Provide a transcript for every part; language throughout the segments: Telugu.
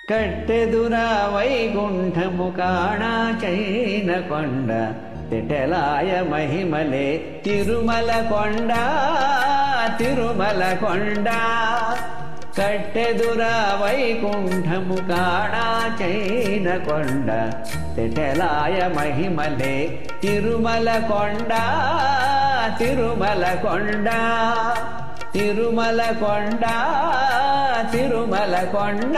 కట్టెదురా వైకుంఠము కాణా చైన కొండ తిటలాయ మహిమలే తిరుమల కొండ తిరుమల కొండ కట్టెదురా వైకుంఠము కాణా చైన కొండ తిటలాయ మహిమలే తిరుమల కొండ తిరుమల కొండ తిరుమల కొండ తిరుమల కొండ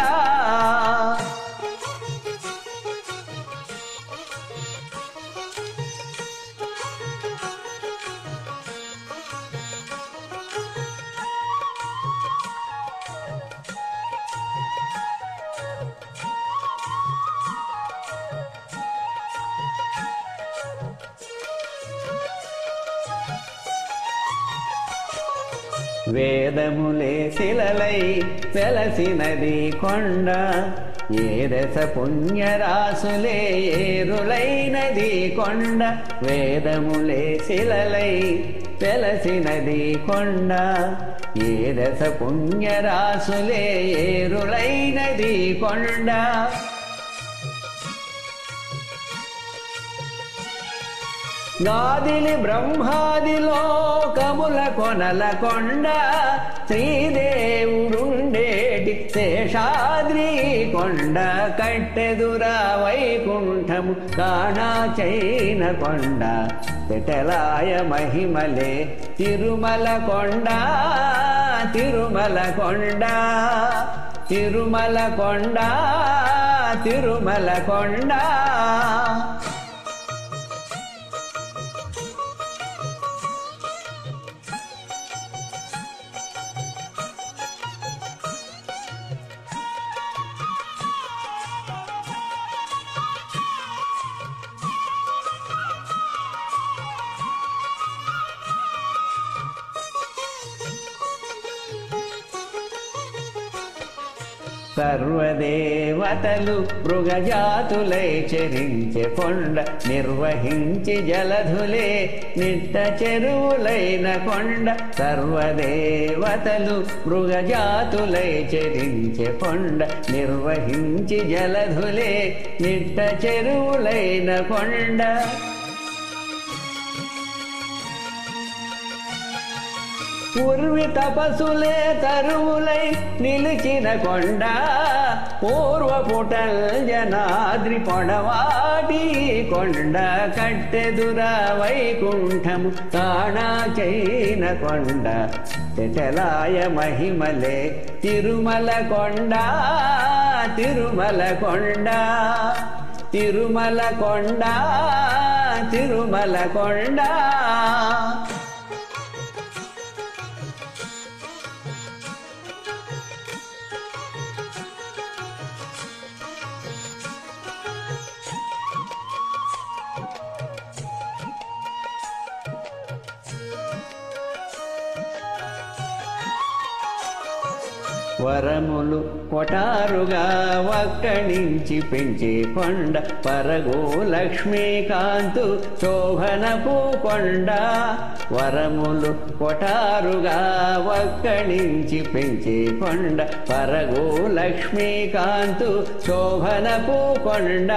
వేదములే శిలలై వెలసినది కొండ ఏదశ పుణ్యరాసులే ఏరులైనది కొండ వేదములే శిలలై వెలసినది కొండ ఏదశ పుణ్యరాసులే ఏరులైనది కొండ గాదిలి బ్రహ్మాది లోకముల కొనల కొండ శ్రీదేవుడుండేటి శేషాద్రి కొండ కట్టెదురా వైకుంఠము కాణా చైన కొండ పెటలాయ మహిమలే తిరుమల కొండ తిరుమల కొండ తిరుమల కొండ తిరుమల కొండ సర్వదేవతలు మృగజాతులై చెరించె కొండ నిర్వహించి జలధులే నిట్ట చెరువులైన కొండ సర్వదేవతలు మృగజాతులై చెరించె కొండ నిర్వహించి జలధులే నిట్ట చెరువులైన కొండ పూర్వి తపసులే తరువులై నిలిచిన కొండ పూర్వపుటల్ జనాద్రి పొడవాటి కొండ కట్టెదురా వైకుంఠము కాణా చైన కొండ తెటలాయ మహిమలే తిరుమల కొండ తిరుమల కొండ తిరుమల కొండ తిరుమల కొండ వరములు కొటారుగా వక్కణించి పెంచే కొండ పరగో లక్ష్మీకాంతు శోభనపు కొండ వరములు కొటారుగా వక్కణించి పెంచే కొండ పరగో లక్ష్మీకాంతు శోభనపు కొండ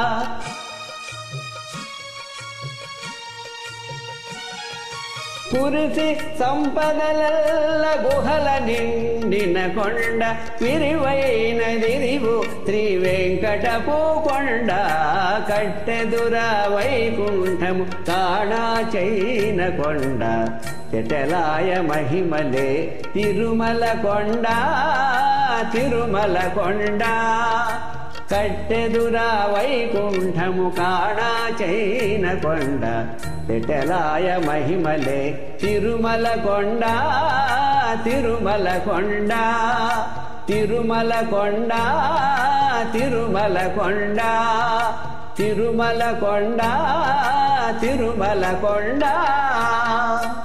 కురిసి సంపదలల్ల గుహల నిండిన కొండ విరివైనదిరివు శ్రీ వెంకటపు కొండ కట్టెదురా వైకుంఠము కాణా చైన కొండ చెటలాయ మహిమలే తిరుమల కొండ తిరుమల కొండ కట్టెదురా వైకుంఠము కాణా చైన కొండ పెటలాయ మహిమలే తిరుమల కొండ తిరుమల కొండ తిరుమల కొండ తిరుమల కొండ తిరుమల కొండ తిరుమల కొండ